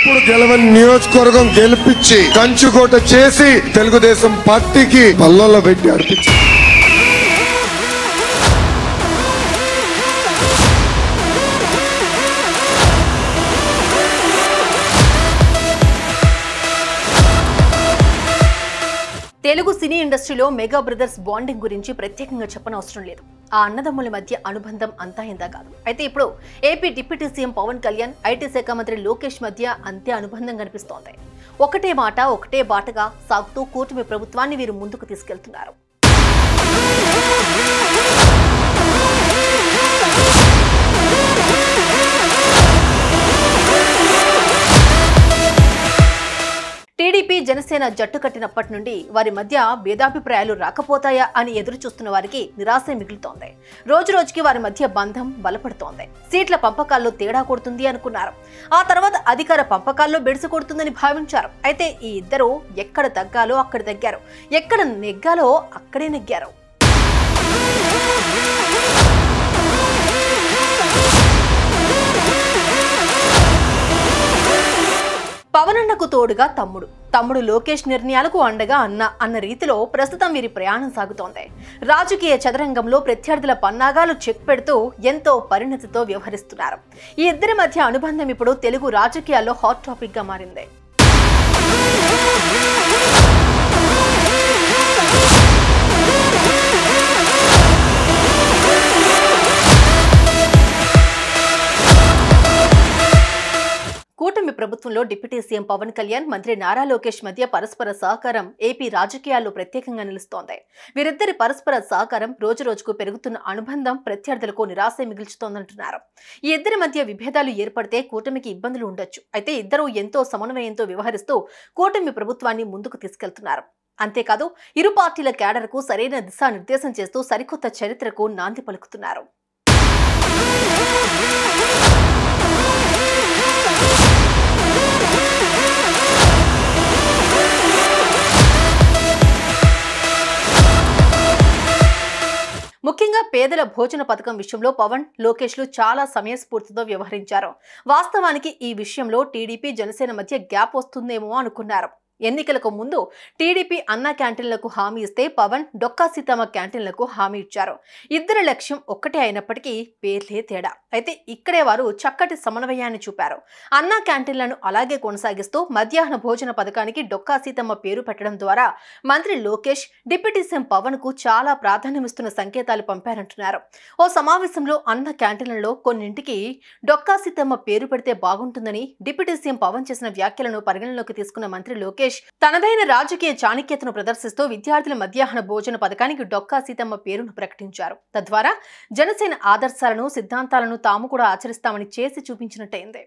ఎప్పుడు గెలవని నియోజకవర్గం గెలిపించి కంచుకోట చేసి తెలుగుదేశం పార్టీకి పల్లల్లో పెట్టి అర్పించి తెలుగు సినీ ఇండస్ట్రీలో మెగా బ్రదర్స్ బాండింగ్ గురించి ప్రత్యేకంగా చెప్పనవసరం లేదు ఆ అన్నదమ్ముల మధ్య అనుబంధం అంతా ఇందా కాదు అయితే ఇప్పుడు AP deputy CM Pawan Kalyan IT శాఖ మంత్రి లోకేష్ మధ్య అంతే అనుబంధం కనిపిస్తోంది ఒకటే మాట ఒకటే బాటగా సాగుతూ కూటమి ప్రభుత్వాన్ని వీరు ముందుకు తీసుకెళ్తున్నారు టీడీపీ జనసేన జట్టు కట్టినప్పటి నుండి వారి మధ్య భేదాభిప్రాయాలు రాకపోతాయా అని ఎదురు చూస్తున్న వారికి నిరాశ మిగులుతోంది రోజు రోజుకి వారి మధ్య బంధం బలపడుతోంది సీట్ల పంపకాల్లో తేడా కొడుతుంది అనుకున్నారు ఆ తర్వాత అధికార పంపకాల్లో బెడిసి కొడుతుందని భావించారు అయితే ఈ ఇద్దరు ఎక్కడ తగ్గాలో అక్కడ తగ్గారు ఎక్కడ నెగ్గాలో అక్కడే నెగ్గారు పవనన్నకు తోడుగా తమ్ముడు తమ్ముడు లోకేష్ నిర్ణయాలకు అండగా అన్న అన్న రీతిలో ప్రస్తుతం వీరి ప్రయాణం సాగుతోంది రాజకీయ చదరంగంలో ప్రత్యర్థుల పన్నాగాలు చెక్ పెడుతూ ఎంతో పరిణతితో వ్యవహరిస్తున్నారు ఈ ఇద్దరి మధ్య అనుబంధం ఇప్పుడు తెలుగు రాజకీయాల్లో హాట్ టాపిక్ గా మారింది కూటమి ప్రభుత్వంలో డిప్యూటీ సీఎం పవన్ కళ్యాణ్ మంత్రి నారా లోకేష్ మధ్య పరస్పర సహకారం ఏపీ రాజకీయాల్లో ప్రత్యేకంగా నిలుస్తోంది వీరిద్దరి పరస్పర సహకారం రోజు రోజుకు పెరుగుతున్న అనుబంధం ప్రత్యర్థులకు నిరాశ మిగుల్చుతోందంటున్నారు ఈ ఇద్దరి మధ్య విభేదాలు ఏర్పడితే కూటమికి ఇబ్బందులు ఉండొచ్చు అయితే ఇద్దరూ ఎంతో సమన్వయంతో వ్యవహరిస్తూ కూటమి ప్రభుత్వాన్ని ముందుకు తీసుకెళ్తున్నారు అంతేకాదు ఇరు పార్టీల కేడర్కు సరైన దిశానిర్దేశం చేస్తూ సరికొత్త చరిత్రకు నాంది పలుకుతున్నారు ముఖ్యంగా పేదల భోజన పథకం విషయంలో పవన్ లోకేష్లు చాలా సమయస్ఫూర్తితో వ్యవహరించారు వాస్తవానికి ఈ విషయంలో టీడీపీ జనసేన మధ్య గ్యాప్ వస్తుందేమో అనుకున్నారు ఎన్నికలకు ముందు టీడీపీ అన్న క్యాంటీన్లకు హామీ ఇస్తే పవన్ డొక్కా సీతమ్మ క్యాంటీన్లకు హామీ ఇచ్చారు ఇద్దరి లక్ష్యం ఒక్కటే అయినప్పటికీ పేర్లే తేడా అయితే ఇక్కడే వారు చక్కటి సమన్వయాన్ని చూపారు అన్న క్యాంటీన్లను అలాగే కొనసాగిస్తూ మధ్యాహ్న భోజన పథకానికి డొక్కా సీతమ్మ పేరు పెట్టడం ద్వారా మంత్రి లోకేష్ డిప్యూటీ సీఎం పవన్ కు చాలా ప్రాధాన్యమిస్తున్న సంకేతాలు పంపారంటున్నారు ఓ సమావేశంలో అన్న క్యాంటీన్లలో కొన్నింటికి డొక్కా సీతమ్మ పేరు పెడితే బాగుంటుందని డిప్యూటీ సీఎం పవన్ చేసిన వ్యాఖ్యలను పరిగణలోకి తీసుకున్న మంత్రి లోకేష్ తనదైన రాజకీయ చాణక్యతను ప్రదర్శిస్తూ విద్యార్థుల మధ్యాహ్న భోజన పథకానికి డొక్కా సీతమ్మ పేరును ప్రకటించారు తద్వారా జనసేన ఆదర్శాలను సిద్ధాంతాలను తాము కూడా ఆచరిస్తామని చేసి చూపించినట్టయింది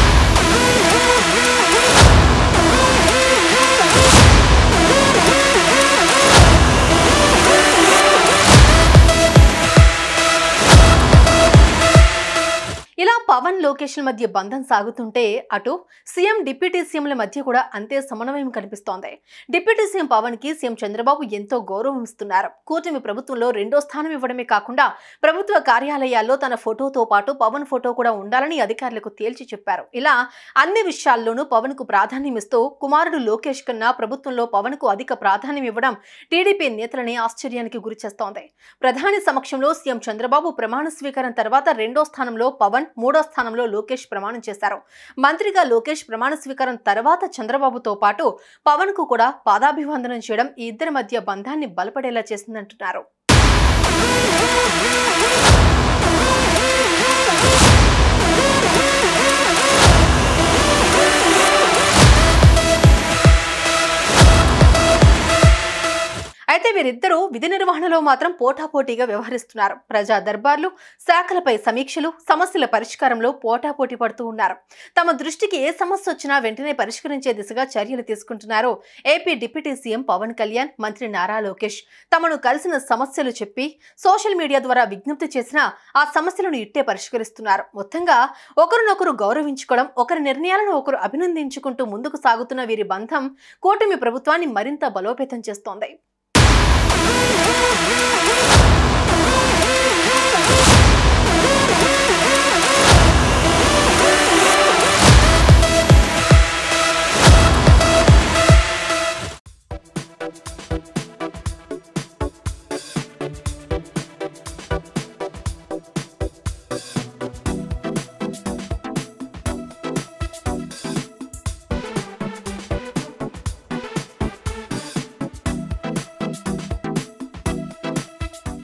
ఇలా పవన్ లోకేష్ల మధ్య బంధం సాగుతుంటే అటు సీఎం డిప్యూటీ సీఎంల మధ్య కూడా అంతే సమన్వయం కనిపిస్తోంది డిప్యూటీ సీఎం పవన్ కి సీఎం చంద్రబాబు ఎంతో గౌరవం ఇస్తున్నారు కూటమి ప్రభుత్వంలో రెండో స్థానం ఇవ్వడమే కాకుండా ప్రభుత్వ కార్యాలయాల్లో తన ఫోటోతో పాటు పవన్ ఫోటో కూడా ఉండాలని అధికారులకు తేల్చి చెప్పారు ఇలా అన్ని విషయాల్లోనూ పవన్ కు ప్రాధాన్యం ఇస్తూ కుమారుడు లోకేష్ కన్నా ప్రభుత్వంలో పవన్ కు అధిక ప్రాధాన్యం ఇవ్వడం టీడీపీ నేతలని ఆశ్చర్యానికి గురిచేస్తోంది ప్రధాని సమక్షంలో సీఎం చంద్రబాబు ప్రమాణ స్వీకారం తర్వాత రెండో స్థానంలో పవన్ మూడో స్థానంలో లోకేష్ ప్రమాణం చేశారు మంత్రిగా లోకేష్ ప్రమాణ స్వీకారం తర్వాత చంద్రబాబుతో పాటు పవన్ కు కూడా పాదాభివందనం చేయడం ఈ ఇద్దరి మధ్య బంధాన్ని బలపడేలా చేసిందంటున్నారు అయితే వీరిద్దరూ విధి నిర్వహణలో మాత్రం పోటాపోటీగా వ్యవహరిస్తున్నారు ప్రజా దర్బార్లు శాఖలపై సమీక్షలు సమస్యల పరిష్కారంలో పోటాపోటీ పడుతూ ఉన్నారు తమ దృష్టికి ఏ సమస్య వచ్చినా వెంటనే పరిష్కరించే దిశగా చర్యలు తీసుకుంటున్నారు AP deputy CM Pawan Kalyan మంత్రి నారా లోకేష్ తమను కలిసిన సమస్యలు చెప్పి సోషల్ మీడియా ద్వారా విజ్ఞప్తి చేసినా ఆ సమస్యలను ఇట్టే పరిష్కరిస్తున్నారు మొత్తంగా ఒకరినొకరు గౌరవించుకోవడం ఒకరి నిర్ణయాలను ఒకరు అభినందించుకుంటూ ముందుకు సాగుతున్న వీరి బంధం కూటమి ప్రభుత్వాన్ని మరింత బలోపేతం చేస్తోంది